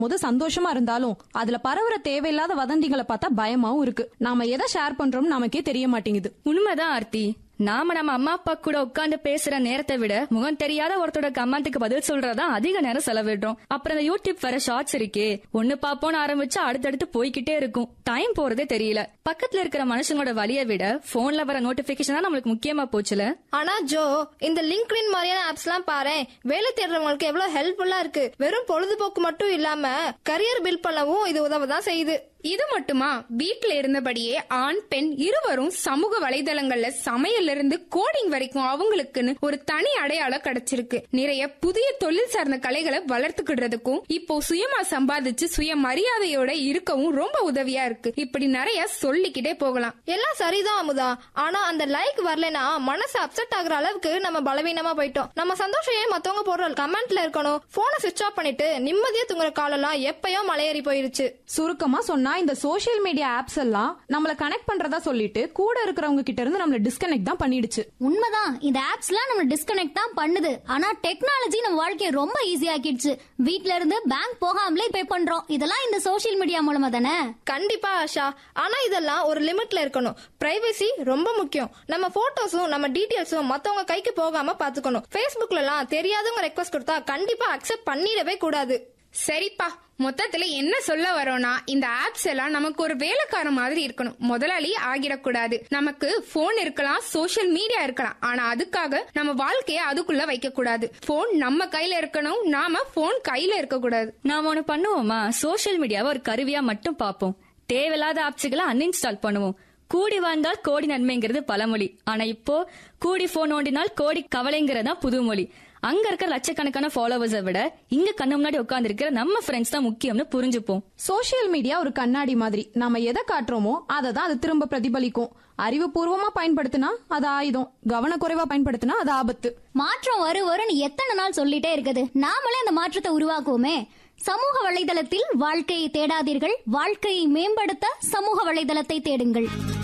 போது சந்தோஷமா இருந்தாலும் அதுல பரவுற தேவையில்லாத வதந்திகளை பார்த்தா பயமாவும் இருக்கு நாம எதை ஷேர் பண்றோம் நமக்கே தெரிய மாட்டேங்குது உண்மைதான் ஆர்த்தி நாம நம்ம அம்மா அப்பா கூட உட்கார்ந்து பேசுற நேரத்தை விட முகம் தெரியாத ஒருத்தரோட கமெண்ட்டுக்கு பதில் சொல்றதா அதிக நேரம் செலவிடுறோம் அப்புறம் இந்த யூடியூப் வர ஷார்ட்ஸ் இருக்கே ஒண்ணு பாப்போன்னு ஆரம்பிச்சா அடுத்தடுத்து போய்கிட்டே இருக்கும் டைம் போறதே தெரியல பக்கத்துல இருக்கிற மனுஷங்களோட வழியை விட போன்ல வர நோட்டிபிகேஷன் தான் நம்மளுக்கு முக்கியமா போச்சுல ஆனா ஜோ இந்த லிங்க்டின் மாதிரியான ஆப்ஸ் எல்லாம் பாரு வேலை தேடுறவங்களுக்கு எவ்வளவு ஹெல்ப்ஃபுல்லா இருக்கு வெறும் பொழுதுபோக்கு மட்டும் இல்லாம கரியர் பில்ட் பண்ணவும் இது உதவதான் செய்யுது இது மட்டுமா வீட்ல இருந்தபடியே ஆண் பெண் இருவரும் சமூக வலைதளங்கள்ல சமையல்ல இருந்து கோடிங் வரைக்கும் அவங்களுக்குன்னு ஒரு தனி அடையாளம் கிடைச்சிருக்கு நிறைய புதிய தொழில் சார்ந்த கலைகளை வளர்த்துக்கிடுறதுக்கும் இப்போ சுயமா சம்பாதிச்சு சுய மரியாதையோட இருக்கவும் ரொம்ப உதவியா இருக்கு இப்படி நிறைய சொல்லிக்கிட்டே போகலாம் எல்லாம் சரிதான் அமுதா ஆனா அந்த லைக் வரலனா மனசு அப்செட் ஆகுற அளவுக்கு நம்ம பலவீனமா போயிட்டோம் நம்ம சந்தோஷம் ஏன் மத்தவங்க போடுற கமெண்ட்ல இருக்கணும் போனை சுவிட்ச் ஆஃப் பண்ணிட்டு நிம்மதியா தூங்குற காலெல்லாம் எப்பயோ மலையேறி போயிருச்சு சுருக்கமா சொன்னா இந்த சோஷியல் மீடியா ஆப்ஸ் எல்லாம் நம்மள கனெக்ட் பண்றதா சொல்லிட்டு கூட இருக்கிறவங்க கிட்ட இருந்து நம்மள டிஸ்கனெக்ட் தான் பண்ணிடுச்சு உண்மைதான் இந்த ஆப்ஸ்லாம் நம்ம டிஸ்கனெக்ட் தான் பண்ணுது ஆனா டெக்னாலஜி நம்ம வாழ்க்கையை ரொம்ப ஈஸி ஆக்கிடுச்சு வீட்ல இருந்து பேங்க் போகாமலே பே பண்றோம் இதெல்லாம் இந்த சோஷியல் மீடியா மூலமா தானே கண்டிப்பா ஆஷா ஆனா இதெல்லாம் ஒரு லிமிட்ல இருக்கணும் பிரைவசி ரொம்ப முக்கியம் நம்ம போட்டோஸும் நம்ம டீடைல்ஸும் மத்தவங்க கைக்கு போகாம பாத்துக்கணும் Facebookல எல்லாம் தெரியாதவங்க ரெக்வஸ்ட் கொடுத்தா கண்டிப்பா அக்செப்ட் பண்ணிடவே கூடாது சரிப்பா மொத்தத்துல என்ன சொல்ல வரோம்னா இந்த ஆப்ஸ் எல்லாம் நமக்கு ஒரு வேலைக்கார மாதிரி இருக்கணும் முதலாளி ஆகிடக்கூடாது நமக்கு போன் இருக்கலாம் சோஷியல் மீடியா இருக்கலாம் ஆனா அதுக்காக நம்ம வாழ்க்கைய அதுக்குள்ள வைக்க கூடாது போன் நம்ம கையில இருக்கணும் நாம போன் கையில இருக்க கூடாது நாம ஒண்ணு பண்ணுவோமா சோஷியல் மீடியாவை ஒரு கருவியா மட்டும் பார்ப்போம் தேவையில்லாத ஆப்ஸுகளை அன்இன்ஸ்டால் பண்ணுவோம் கூடி வாழ்ந்தால் கோடி நன்மைங்கிறது பழமொழி ஆனா இப்போ கூடி போன் நோண்டினால் கோடி கவலைங்கிறதா புதுமொழி அங்க இருக்கிற லட்சக்கணக்கான ஃபாலோவர்ஸை விட இங்க கண்ணு முன்னாடி உட்கார்ந்து இருக்கிற நம்ம ஃப்ரெண்ட்ஸ் தான் முக்கியம்னு புரிஞ்சுப்போம் சோஷியல் மீடியா ஒரு கண்ணாடி மாதிரி நாம எதை காட்டுறோமோ அதை தான் அது திரும்ப பிரதிபலிக்கும் அறிவுபூர்வமா பயன்படுத்தினா அது ஆயுதம் கவனக்குறைவா பயன்படுத்தினா அது ஆபத்து மாற்றம் வரும் வரும்னு எத்தனை நாள் சொல்லிட்டே இருக்குது நாமளே அந்த மாற்றத்தை உருவாக்குவோமே சமூக வலைதளத்தில் வாழ்க்கையை தேடாதீர்கள் வாழ்க்கையை மேம்படுத்த சமூக வலைதளத்தை தேடுங்கள்